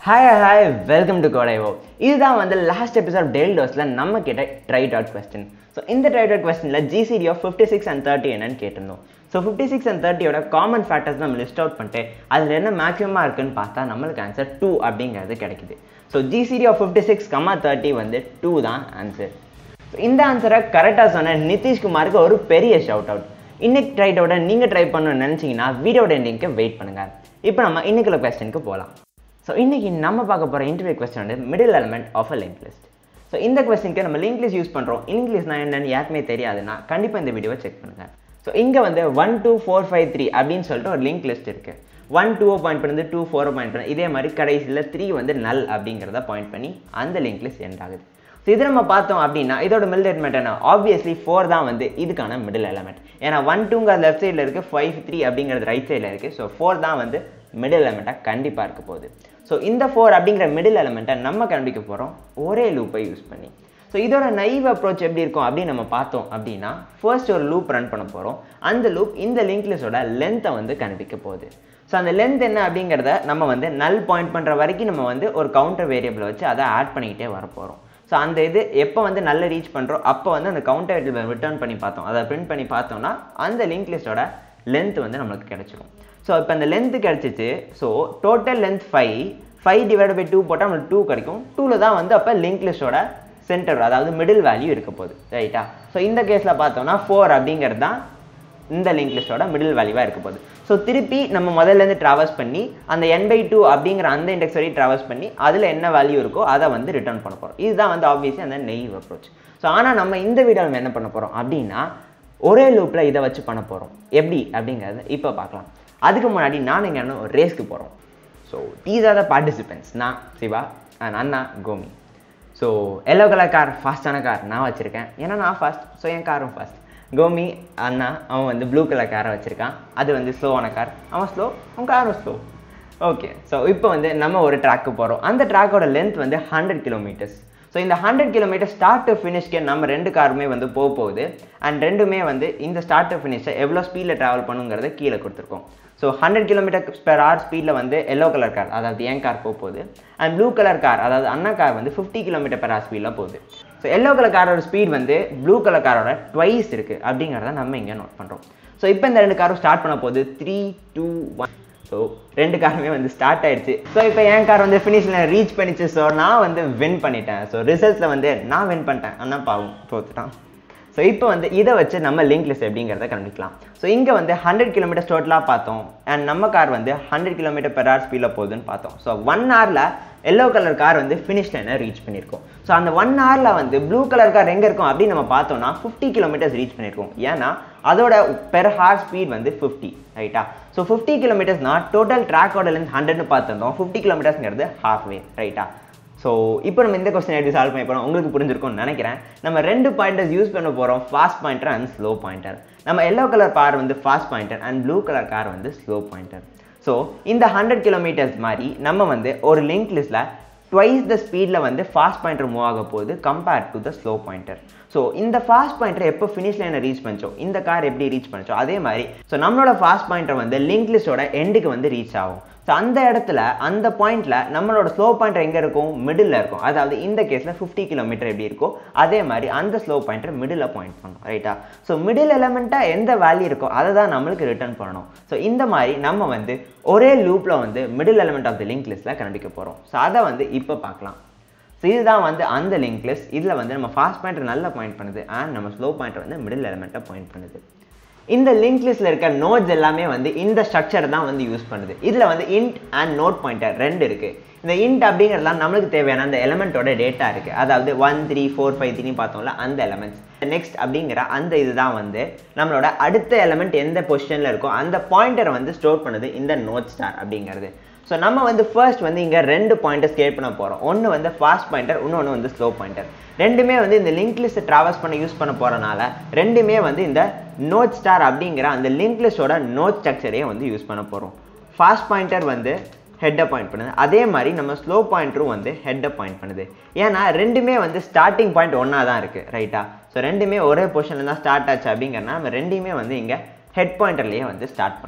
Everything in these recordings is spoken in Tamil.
ஹாய் ஹாய் வெல்கம் டு கோடைவோ இதுதான் வந்து லாஸ்ட் எபிசோட் டெய்லி டோஸில் நம்ம கேட்ட ட்ரை டாட் கொஸ்டின் ஸோ இந்த ட்ரை டாட் கொஸ்டினில் GCD of fifty six and thirty என்னன்னு கேட்டிருந்தோம் ஸோ ஃபிஃப்டி சிக்ஸ் அண்ட் தேர்ட்டியோட காமன் ஃபேக்டர்ஸ் நம்ம லிஸ்ட் அவுட் பண்ணிட்டு அதில் என்ன மேக்ஸிமமாக இருக்குன்னு பார்த்தா நம்மளுக்கு ஆன்சர் டூ அப்படிங்கிறது கிடைக்குது so GCD of fifty six comma thirty வந்து டூ தான் ஆன்சர் இந்த ஆன்சரை கரெக்டாக சொன்ன நிதிஷ்குமாருக்கு ஒரு பெரிய ஷவுட் அவுட் இன்னைக்கு ட்ரைட்டோட நீங்கள் ட்ரை பண்ணணும்னு நினச்சிங்கன்னா வீடியோட எண்டிங்க்கு வெயிட் பண்ணுங்கள் இப்போ நம்ம இன்னைக்குள்ள கொஸ்டினுக்கு போகலாம் ஸோ இன்றைக்கி நம்ம பார்க்க போகிற இன்டர்வியூ கொஸ்டின் வந்து middle element of a link list so இந்த கொஸ்டினுக்கு நம்ம லிங்க் லிஸ்ட் யூஸ் பண்ணுறோம் இங்கிலீஷ்னா என்னன்னு யாருக்குமே தெரியாதுன்னா கண்டிப்பாக இந்த வீடியோவை செக் பண்ணுங்கள் ஸோ இங்கே வந்து one two four five three அப்படின்னு சொல்லிட்டு ஒரு லிங்க் லிஸ்ட் இருக்குது ஒன் டூவை பாயிண்ட் பண்ணுது டூ ஃபோரை பாயிண்ட் பண்ணு இதே மாதிரி கடைசியில் த்ரீ வந்து நல் அப்படிங்கிறத பாயிண்ட் பண்ணி அந்த லிங்க் லிஸ்ட் எண்ட் ஆகுது ஸோ இது நம்ம பார்த்தோம் அப்படின்னா இதோட மிடில் எலிமெண்ட் என்ன ஆப்வியஸ்லி ஃபோர் தான் வந்து இதுக்கான மிடில் எலமெண்ட் ஏன்னா ஒன் டூங்க லெஃப்ட் சைடில் இருக்குது ஃபைவ் த்ரீ அப்படிங்கிறது ரைட் சைடில் இருக்குது ஸோ ஃபோர் தான் வந்து மிடில் எலமெண்ட்டாக கண்டிப்பாக இருக்க போகுது ஸோ இந்த ஃபோர் அப்படிங்கிற மிடில் எலமெண்ட்டை நம்ம கண்டுபிடிக்க போகிறோம் ஒரே லூப்பை யூஸ் பண்ணி ஸோ இதோட நைவ் அப்ரோச் எப்படி இருக்கும் அப்படின்னு நம்ம பார்த்தோம் அப்படின்னா ஃபர்ஸ்ட் ஒரு லூப் ரன் பண்ண போகிறோம் அந்த லூப் இந்த லிங்க் லிஸ்டோட லென்த்தை வந்து கண்டுபிடிக்க போகுது ஸோ அந்த லென்த் என்ன அப்படிங்கிறத நம்ம வந்து நல் பாயிண்ட் பண்ணுற வரைக்கும் நம்ம வந்து ஒரு கவுண்டர் வேரியபிளை வச்சு அதை ஆட் பண்ணிக்கிட்டே வர போகிறோம் ஸோ அந்த இது எப்போ வந்து நல்ல ரீச் பண்ணுறோம் அப்போ வந்து அந்த கவுண்டர் வேரியபிள் ரிட்டர்ன் பண்ணி பார்த்தோம் அதை பிரிண்ட் பண்ணி பார்த்தோம்னா அந்த லிங்க் லிஸ்டோட லென்த் வந்து நம்மளுக்கு கிடைச்சிரும் ஸோ இப்போ அந்த லென்த்து கிடச்சிச்சு so total length five five divide by two போட்டால் நம்மளுக்கு டூ கிடைக்கும் டூவில் தான் வந்து அப்போ லிங்க் லிஸ்டோட சென்டர் அதாவது மிடில் வேல்யூ இருக்க போகுது ரைட்டா ஸோ இந்த கேஸில் பார்த்தோம்னா ஃபோர் அப்படிங்கிறது தான் இந்த லிங்க் லிஸ்டோட மிடில் வேல்யூவாக இருக்க போகுது ஸோ திருப்பி நம்ம முதல்லேருந்து ட்ராவல்ஸ் பண்ணி அந்த என் பை டூ அப்படிங்கிற அந்த இண்டெக்ஸ் வரையும் ட்ராவல்ஸ் பண்ணி அதில் என்ன வேல்யூ இருக்கோ அதை வந்து ரிட்டர்ன் பண்ண போகிறோம் இதுதான் வந்து ஆப்வியஸ்லி அந்த நெய்வ் அப்ரோச் ஸோ ஆனால் நம்ம இந்த வீடியோவில் நம்ம என்ன பண்ண போகிறோம் அப்படின்னா ஒரே லூப்பில் இதை வச்சு பண்ண போகிறோம் எப்படி அப்படிங்கிறத இப்போ பார்க்கலாம் அதுக்கு முன்னாடி நான் இங்கே ஒரு ரேஸ்க்கு போகிறோம் so these are the participants நான் சிவா அண்ட் அண்ணா கோமி ஸோ எல்லோ கலர் கார் ஃபாஸ்ட்டான கார் நான் வச்சுருக்கேன் ஏன்னா நான் ஃபாஸ்ட் ஸோ என் காரும் ஃபாஸ்ட் கோமி அண்ணா அவன் வந்து ப்ளூ கலர் காரை வச்சுருக்கான் அது வந்து ஸ்லோவான கார் அவன் ஸ்லோ அவன் காரும் ஸ்லோ ஓகே ஸோ இப்போ வந்து நம்ம ஒரு ட்ராக்கு போகிறோம் அந்த ட்ராக்கோட லென்த் வந்து ஹண்ட்ரட் கிலோமீட்டர்ஸ் ஸோ இந்த ஹண்ட்ரட் கிலோமீட்டர் ஸ்டார்ட் டு ஃபினிஷ்க்கு நம்ம ரெண்டு காருமே வந்து போக போகுது அண்ட் ரெண்டுமே வந்து இந்த ஸ்டார்ட் டு ஃபினிஷை எவ்வளோ ஸ்பீடில் ட்ராவல் பண்ணுங்கிறத கீழே கொடுத்துருக்கோம் so hundred kilometre per hour ஸ்பீடில் வந்து எல்லோ கலர் கார் அதாவது என் கார் போக போகுது அண்ட் ப்ளூ கலர் கார் அதாவது அண்ணா கார் வந்து ஃபிஃப்டி கிலோமீட்டர் பெர் ஹவர் ஸ்பீடில் போகுது ஸோ எல்லோ கலர் காரோட ஸ்பீட் வந்து ப்ளூ கலர் காரோட ட்வைஸ் இருக்குது அப்படிங்கிறத நம்ம இங்கே நோட் பண்ணுறோம் ஸோ இப்போ இந்த ரெண்டு காரும் ஸ்டார்ட் பண்ண போகுது த்ரீ டூ ஒன் ஸோ ரெண்டு காருமே வந்து ஸ்டார்ட் ஆயிடுச்சு ஸோ இப்போ என் கார் வந்து ஃபினிஷில் ரீச் பண்ணிச்சு ஸோ நான் வந்து வின் பண்ணிட்டேன் ஸோ ரிசல்ட்ஸில் வந்து நான் வின் பண்ணிட்டேன் ஆனால் பாவம் தோத்துட்டான் ஸோ இப்போ வந்து இதை வச்சு நம்ம லிங்க் லிஸ்ட் எப்படிங்கிறத கண்டுபிடிக்கலாம் ஸோ இங்கே வந்து ஹண்ட்ரட் கிலோமீட்டர் டோட்டலாக பார்த்தோம் அண்ட் நம்ம கார் வந்து ஹண்ட்ரட் கிலோமீட்டர் பெர் ஹவர் ஸ்பீடில் போகுதுன்னு பார்த்தோம் ஸோ ஒன் ஹவரில் எல்லோ கலர் கார் வந்து ஃபினிஷ் லைனை ரீச் பண்ணியிருக்கோம் ஸோ அந்த ஒன் ஹவரில் வந்து ப்ளூ கலர் கார் எங்கே இருக்கும் அப்படின்னு நம்ம பார்த்தோம்னா ஃபிஃப்டி கிலோமீட்டர்ஸ் ரீச் பண்ணியிருக்கோம் ஏன்னா அதோட பெர் ஹார் ஸ்பீட் வந்து ஃபிஃப்டி ரைட்டா ஸோ ஃபிஃப்டி கிலோமீட்டர்ஸ்னா டோட்டல் ட்ராக்கோட லென்த் ஹண்ட்ரட்னு பார்த்துருந்தோம் ஃபிஃப்டி கிலோமீட்டர்ஸ்ங்கிறது ஹாஃப் வே ரைட்டா ஸோ இப்போ நம்ம இந்த கொஸ்டின் எப்படி சால்வ் பண்ண போகிறோம் உங்களுக்கு புரிஞ்சிருக்கும்னு நினைக்கிறேன் நம்ம ரெண்டு பாயிண்டர்ஸ் யூஸ் பண்ண போகிறோம் fast pointer and slow pointer நம்ம எல்லோ கலர் கார் வந்து fast pointer and blue colour car வந்து ஸ்லோ பாயிண்டர் ஸோ இந்த ஹண்ட்ரட் கிலோமீட்டர்ஸ் மாதிரி நம்ம வந்து ஒரு லிங்க் லிஸ்ட்டில் ட்வைஸ் த ஸ்பீடில் வந்து ஃபாஸ்ட் பாயிண்டர் மூவ் ஆக போகுது compared to the slow pointer so இந்த ஃபாஸ்ட் பாயிண்டர் எப்போ ஃபினிஷ் லைனை ரீச் பண்ணிச்சோ இந்த கார் எப்படி ரீச் பண்ணிச்சோ அதே மாதிரி ஸோ நம்மளோட ஃபாஸ்ட் பாயிண்டர் வந்து லிங்க் லிஸ்டோட எண்டுக்கு வந்து ரீச் ஆகும் ஸோ அந்த இடத்துல அந்த பாயிண்ட்டில் நம்மளோட ஸ்லோ பாயிண்டர் எங்கே இருக்கும் மிடில் இருக்கும் அதாவது இந்த கேஸில் ஃபிஃப்டி கிலோமீட்டர் எப்படி இருக்கோ அதே மாதிரி அந்த ஸ்லோ பாயிண்டர் மிடில் பாயிண்ட் பண்ணும் ரைட்டா ஸோ மிடில் எலமெண்ட்டாக எந்த வேல்யூ இருக்கோ அதை தான் நம்மளுக்கு ரிட்டர்ன் பண்ணணும் ஸோ இந்த மாதிரி நம்ம வந்து ஒரே லூப்பில் வந்து middle element of the link லிஸ்ட்டில் கண்டுபிடிக்க போகிறோம் ஸோ அதை வந்து இப்போ பார்க்கலாம் ஸோ இதுதான் வந்து அந்த லிங்க் லிஸ்ட் இதில் வந்து நம்ம ஃபாஸ்ட் பாயிண்டர் நல்லா பாயிண்ட் பண்ணுது அண்ட் நம்ம ஸ்லோ பாயிண்டர் வந்து மிடில் எலமெண்ட்டை பாயிண்ட் பண்ணுது இந்த லிங்க் லிஸ்ட்டில் இருக்க நோட்ஸ் எல்லாமே வந்து இந்த ஸ்ட்ரக்சர் தான் வந்து யூஸ் பண்ணுது இதில் வந்து இன்ட் அண்ட் நோட் பாயிண்டர் ரெண்டு இருக்குது இந்த இன்ட் அப்படிங்கிறதுலாம் நம்மளுக்கு தேவையான அந்த எலமெண்ட்டோட டேட்டா இருக்குது அதாவது one three four five three பார்த்தோம்ல அந்த எலமெண்ட்ஸ் நெக்ஸ்ட் அப்படிங்கிற அந்த இதுதான் வந்து நம்மளோட அடுத்த எலமெண்ட் எந்த பொசிஷனில் இருக்கோ அந்த பாயிண்டரை வந்து ஸ்டோர் பண்ணுது இந்த நோட் ஸ்டார் அப்படிங்கிறது ஸோ நம்ம வந்து ஃபர்ஸ்ட் வந்து இங்கே ரெண்டு பாயிண்டர்ஸ் கிரியேட் பண்ண போகிறோம் ஒன்று வந்து ஃபாஸ்ட் பாயிண்டர் இன்னொன்று வந்து ஸ்லோ பாயிண்டர் ரெண்டுமே வந்து இந்த லிங்க் லிஸ்ட்டை ட்ராவல்ஸ் பண்ண யூஸ் பண்ண போகிறனால ரெண்டுமே வந்து இந்த நோட் ஸ்டார் அப்படிங்கிற அந்த லிங்க் லிஸ்ட்டோட நோட் ஸ்ட்ரக்சரையே வந்து யூஸ் பண்ண போகிறோம் ஃபாஸ்ட் பாயிண்டர் வந்து ஹெட்டை பாயிண்ட் பண்ணுது அதே மாதிரி நம்ம ஸ்லோ பாயிண்டரும் வந்து ஹெட்டை பாயிண்ட் பண்ணுது ஏன்னா ரெண்டுமே வந்து ஸ்டார்டிங் பாயிண்ட் ஒன்றா தான் இருக்குது ரைட்டா ஸோ ரெண்டுமே ஒரே பொசிஷனில் தான் ஸ்டார்ட் ஆச்சு அப்படிங்கிறனா நம்ம ரெண்டுமே வந்து இங்கே ஹெட் பாயிண்டர்லேயே வந்து ஸ்டார்ட் பண்ணுறோம்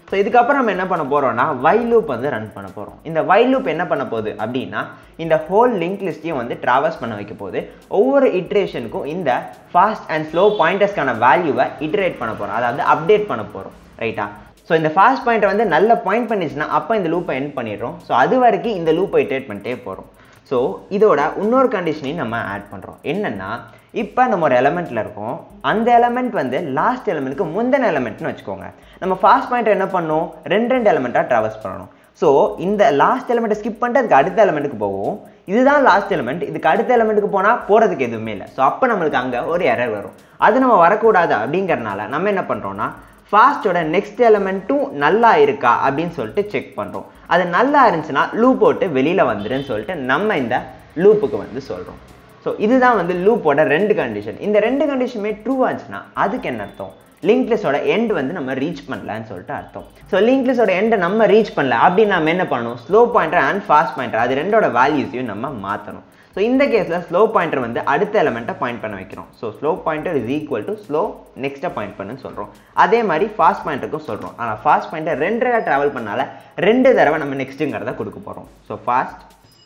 ஸோ இதுக்கப்புறம் நம்ம என்ன பண்ண போகிறோம்னா வைல் லூப் வந்து ரன் பண்ண போகிறோம் இந்த வைல் லூப் என்ன பண்ண போகுது அப்படின்னா இந்த ஹோல் லிங்க் லிஸ்ட்டையும் வந்து ட்ராவல்ஸ் பண்ண வைக்க போகுது ஒவ்வொரு இட்ரேஷனுக்கும் இந்த ஃபாஸ்ட் அண்ட் ஸ்லோ பாயிண்டர்ஸ்க்கான வேல்யூவை இட்ரேட் பண்ண போகிறோம் அதாவது அப்டேட் பண்ண போகிறோம் ரைட்டா ஸோ இந்த ஃபாஸ்ட் பாயிண்ட்டை வந்து நல்ல பாயிண்ட் பண்ணிச்சுன்னா அப்போ இந்த லூப்பை எண்ட் பண்ணிடுறோம் ஸோ அது வரைக்கும் இந்த லூப்பை இட்ரேட் பண்ணிட்டே போகிறோம் ஸோ இதோட இன்னொரு கண்டிஷனையும் நம்ம ஆட் பண்ணுறோம் என்னென்னா இப்போ நம்ம ஒரு எலமெண்ட்டில் இருக்கோம் அந்த எலமெண்ட் வந்து லாஸ்ட் எலமெண்ட்டுக்கு முந்தின எலமெண்ட்னு வச்சுக்கோங்க நம்ம ஃபாஸ்ட் பாயிண்ட் என்ன பண்ணோம் ரெண்டு ரெண்டு எலமெண்ட்டாக ட்ராவல்ஸ் பண்ணணும் ஸோ இந்த லாஸ்ட் எலமெண்ட்டை ஸ்கிப் பண்ணிட்டு அதுக்கு அடுத்த எலமெண்ட்டுக்கு போகும் இதுதான் லாஸ்ட் எலமெண்ட் இதுக்கு அடுத்த எலமெண்ட்டுக்கு போனால் போகிறதுக்கு எதுவுமே இல்லை ஸோ அப்போ நம்மளுக்கு அங்கே ஒரு எரர் வரும் அது நம்ம வரக்கூடாது அப்படிங்கிறனால நம்ம என்ன பண்ணுறோம்னா ஃபாஸ்ட்டோட நெக்ஸ்ட் எலமெண்ட்டும் நல்லா இருக்கா அப்படின்னு சொல்லிட்டு செக் பண்ணுறோம் அது நல்லா இருந்துச்சுன்னா லூப் போட்டு வெளியில் வந்துடுன்னு சொல்லிட்டு நம்ம இந்த லூப்புக்கு வந்து சொல்கிறோம் ஸோ இதுதான் வந்து லூப்போட ரெண்டு கண்டிஷன் இந்த ரெண்டு கண்டிஷனுமே ட்ரூ ஆச்சுன்னா அதுக்கு என்ன அர்த்தம் லிங்க் லிஸ்டோட எண்ட் வந்து நம்ம ரீச் பண்ணலன்னு சொல்லிட்டு அர்த்தம் ஸோ லிங்க் லிஸ்டோட எண்டை நம்ம ரீச் பண்ணல அப்படின்னு நம்ம என்ன பண்ணணும் slow pointer and fast pointer அது ரெண்டோட வேல்யூஸையும் நம்ம மாற்றணும் ஸோ இந்த கேஸில் ஸ்லோ பாயிண்டர் வந்து அடுத்த எலமெண்ட்டை பாயிண்ட் பண்ண வைக்கிறோம் so slow pointer is equal to slow நெக்ஸ்ட்டை பாயிண்ட் பண்ணுன்னு சொல்கிறோம் அதே மாதிரி ஃபாஸ்ட் பாயிண்டருக்கும் சொல்கிறோம் ஆனால் ஃபாஸ்ட் பாயிண்டர் ரெண்டு தடவை ட்ராவல் பண்ணால ரெண்டு தடவை நம்ம நெக்ஸ்ட்டுங்கிறத கொடுக்க போகிறோம் ஸோ ஃபாஸ்ட்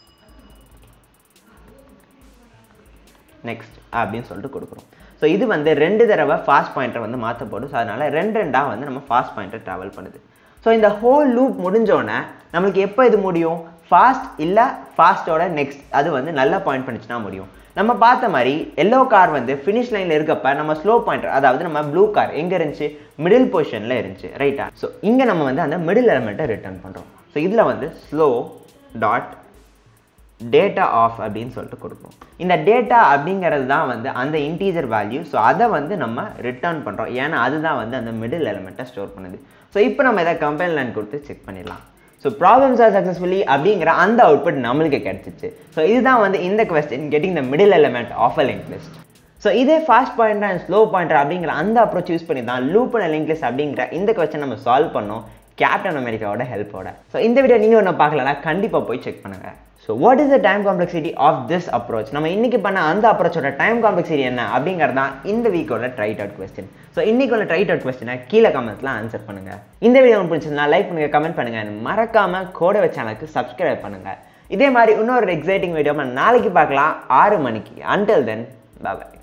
நெக்ஸ்ட் அப்படின்னு சொல்லிட்டு கொடுக்குறோம் ஸோ இது வந்து ரெண்டு தடவை ஃபாஸ்ட் பாயிண்டர் வந்து மாற்றப்படும் ஸோ அதனால் ரெண்டு ரெண்டாக வந்து நம்ம ஃபாஸ்ட் பாயிண்டர் ட்ராவல் பண்ணுது ஸோ இந்த ஹோல் லூப் முடிஞ்சோடனே நம்மளுக்கு எப்போ இது முடியும் ஃபாஸ்ட் இல்லை ஃபாஸ்ட்டோட நெக்ஸ்ட் அது வந்து நல்லா பாயிண்ட் பண்ணிச்சுன்னா முடியும் நம்ம பார்த்த மாதிரி எல்லோ கார் வந்து ஃபினிஷ் லைனில் இருக்கப்ப நம்ம ஸ்லோ பாயிண்டர் அதாவது நம்ம ப்ளூ கார் எங்கே இருந்துச்சு மிடில் பொசிஷனில் இருந்துச்சு ரைட்டா ஸோ இங்கே நம்ம வந்து அந்த மிடில் எலமெண்ட்டை ரிட்டர்ன் பண்ணுறோம் ஸோ இதில் வந்து ஸ்லோ டாட் டேட்டா ஆஃப் அப்படின்னு சொல்லிட்டு கொடுக்கணும் இந்த டேட்டா அப்படிங்கிறது தான் வந்து அந்த இன்டீஜர் வேல்யூ ஸோ அதை வந்து நம்ம ரிட்டர்ன் பண்ணுறோம் ஏன்னா அதுதான் வந்து அந்த மிடில் எலமெண்ட்டை ஸ்டோர் பண்ணுது ஸோ இப்போ நம்ம எதாவது கம்பைன் லைன் கொடுத்து செக் பண்ணிடலாம் ஸோ ப்ராப்ளம்ஸ் ஆர் சக்ஸஸ்ஃபுல்லி அப்படிங்கிற அந்த அவுட்புட் நம்மளுக்கு கிடைச்சிச்சு ஸோ இதுதான் வந்து இந்த question getting the middle element of a link list so இதே fast pointer and slow pointer அப்படிங்கிற அந்த அப்ரோச் யூஸ் பண்ணி தான் லூப் அண்ட் லிங்க் லிஸ்ட் அப்படிங்கிற இந்த கொஸ்டின் நம்ம சால்வ் பண்ணோம் கேப்டன் அமெரிக்காவோட ஹெல்ப்போட ஸோ இந்த வீடியோ நீங்கள் ஒன்று பார்க்கலன்னா கண்டிப்பாக போய் செக் பண்ணுங்கள் so what is the time complexity of this approach நம்ம இன்னைக்கு பண்ண அந்த அப்ரோச்சோட டைம் காம்ப்ளெக்சிட்டி என்ன அப்படிங்கிறது தான் இந்த வீக்கோட ட்ரைட் அவுட் கொஸ்டின் ஸோ இன்னைக்கு உள்ள ட்ரைட் அவுட் கொஸ்டினை கீழே கமெண்ட்ஸ்லாம் ஆன்சர் பண்ணுங்க இந்த வீடியோ உங்களுக்கு பிடிச்சிருந்தா லைக் பண்ணுங்க கமெண்ட் பண்ணுங்க மறக்காம கோடவை சேனலுக்கு சப்ஸ்கிரைப் பண்ணுங்க இதே மாதிரி இன்னொரு எக்ஸைட்டிங் வீடியோ நாளைக்கு பார்க்கலாம் ஆறு மணிக்கு அன்டில் தென் பாய்